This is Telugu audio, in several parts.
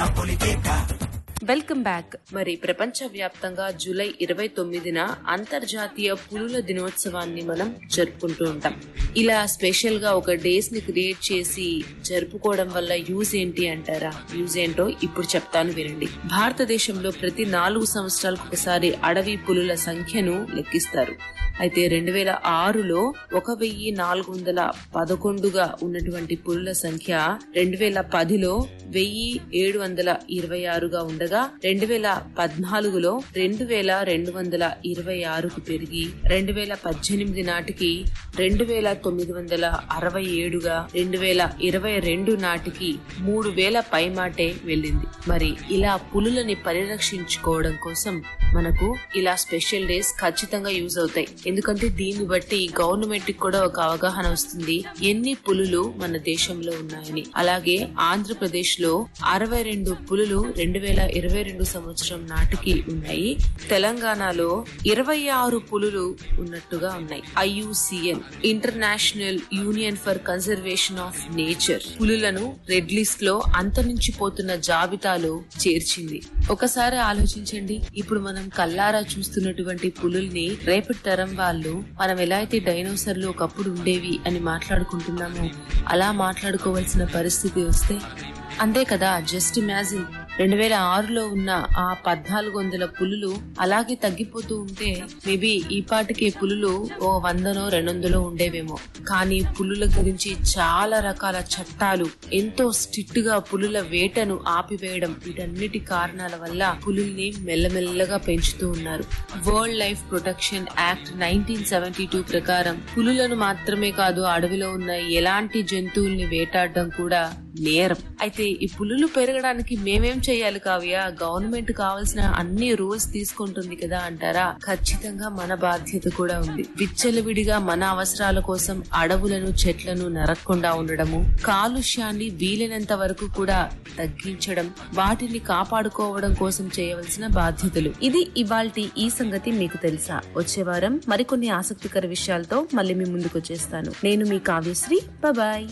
వెల్కమ్ బ్యాక్ మరి ప్రపంచ వ్యాప్తంగా జూలై ఇరవై తొమ్మిదిన అంతర్జాతీయ పులుల దినోత్సవాన్ని మనం జరుపుకుంటూ ఉంటాం ఇలా స్పెషల్ గా ఒక డేస్ ని క్రియేట్ చేసి జరుపుకోవడం వల్ల యూజ్ ఏంటి అంటారా యూజ్ ఏంటో ఇప్పుడు చెప్తాను వినండి భారతదేశంలో ప్రతి నాలుగు సంవత్సరాలకు ఒకసారి అడవి పులుల సంఖ్యను లెక్కిస్తారు అయితే రెండు వేల ఆరులో ఒక వెయ్యి నాలుగు వందల పదకొండుగా ఉన్నటువంటి పులుల సంఖ్య రెండు వేల పదిలో వెయ్యి ఏడు వందల ఇరవై ఆరుగా ఉండగా రెండు వేల పద్నాలుగులో రెండు వేల రెండు వందల ఇరవై ఆరుకు పెరిగి రెండు వేల పద్దెనిమిది నాటికి రెండు వేల తొమ్మిది వందల అరవై ఏడుగా రెండు వేల ఇరవై రెండు నాటికి మూడు వేల పైమాటే వెళ్ళింది మరి ఇలా పులులని పరిరక్షించుకోవడం కోసం మనకు ఇలా స్పెషల్ డేస్ ఖచ్చితంగా యూజ్ అవుతాయి ఎందుకంటే దీన్ని బట్టి గవర్నమెంట్ కి కూడా ఒక అవగాహన వస్తుంది ఎన్ని పులులు మన దేశంలో ఉన్నాయని అలాగే ఆంధ్రప్రదేశ్ లో అరవై రెండు పులులు రెండు వేల ఇరవై రెండు సంవత్సరం నాటికి ఉన్నాయి తెలంగాణలో ఇరవై ఆరు పులులు ఉన్నట్టుగా ఉన్నాయి IUCN international union for conservation of nature పులులను రెడ్ లిస్ట్ లో అంతరించిపోతున్న జాబితాలో చేర్చింది ఒకసారి ఆలోచించండి ఇప్పుడు మనం కల్లారా చూస్తున్నటువంటి పులుల్ని రేపటి తరం వాళ్ళు మనం ఎలా అయితే డైనోసర్లు ఒకప్పుడు ఉండేవి అని మాట్లాడుకుంటున్నామో అలా మాట్లాడుకోవాల్సిన పరిస్థితి వస్తే అంతే కదా జస్ట్ ఇమాజిన్ రెండు వేల ఆరులో ఉన్న ఆ పద్నాలుగు వందల పులులు అలాగే తగ్గిపోతూ ఉంటే మేబీ ఈ పాటికి పులులు ఓ వందనో రెండు వందలో ఉండేవేమో కానీ పులుల గురించి చాలా రకాల చట్టాలు ఎంతో స్ట్రిక్ట్ గా పులుల వేటను ఆపివేయడం వీటన్నిటి కారణాల వల్ల పులుల్ని మెల్లమెల్లగా పెంచుతూ ఉన్నారు world life protection act nineteen seventy two ప్రకారం పులులను మాత్రమే కాదు అడవిలో ఉన్న ఎలాంటి జంతువుల్ని వేటాడడం కూడా నేరం అయితే ఈ పులులు పెరగడానికి మేమేం చేయాలి కావ్య గవర్నమెంట్ కావాల్సిన అన్ని రూల్స్ తీసుకుంటుంది కదా అంటారా ఖచ్చితంగా మన బాధ్యత కూడా ఉంది విచ్చలవిడిగా మన అవసరాల కోసం అడవులను చెట్లను నరక్కుండా ఉండడము కాలుష్యాన్ని వీలైనంత వరకు కూడా తగ్గించడం వాటిని కాపాడుకోవడం కోసం చేయవలసిన బాధ్యతలు ఇది ఇవాల్టి ఈ సంగతి మీకు తెలుసా వచ్చే వారం మరికొన్ని ఆసక్తికర విషయాలతో మళ్ళీ మీ ముందుకు వచ్చేస్తాను నేను మీ కావ్యశ్రీ బాయ్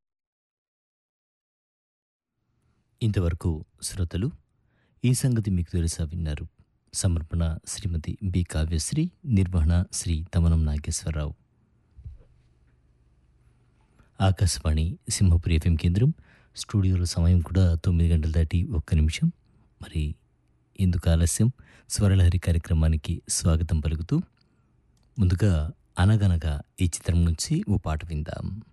ఇంతవరకు శ్రోతలు ఈ సంగతి మీకు తెలుసా విన్నారు సమర్పణ శ్రీమతి బి కావ్యశ్రీ నిర్వహణ శ్రీ తమనం నాగేశ్వరరావు ఆకాశవాణి సింహపురి ఎఫ్ఎం కేంద్రం స్టూడియోలో సమయం కూడా తొమ్మిది గంటల దాటి ఒక్క నిమిషం మరి ఎందుకు ఆలస్యం స్వరలహరి కార్యక్రమానికి స్వాగతం పలుకుతూ ముందుగా అనగనగా ఈ చిత్రం నుంచి ఓ పాట విందాం